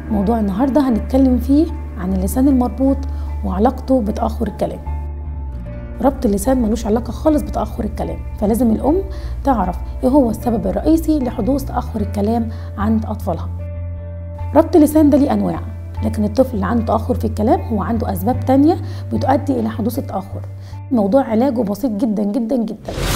موضوع النهارده هنتكلم فيه عن اللسان المربوط وعلاقته بتأخر الكلام ربط اللسان ملوش علاقة خالص بتأخر الكلام فلازم الأم تعرف إيه هو السبب الرئيسي لحدوث تأخر الكلام عند أطفالها ربط اللسان ده ليه أنواع لكن الطفل اللي عنده تأخر في الكلام هو عنده أسباب تانية بتؤدي إلى حدوث التأخر موضوع علاجه بسيط جدا جدا جدا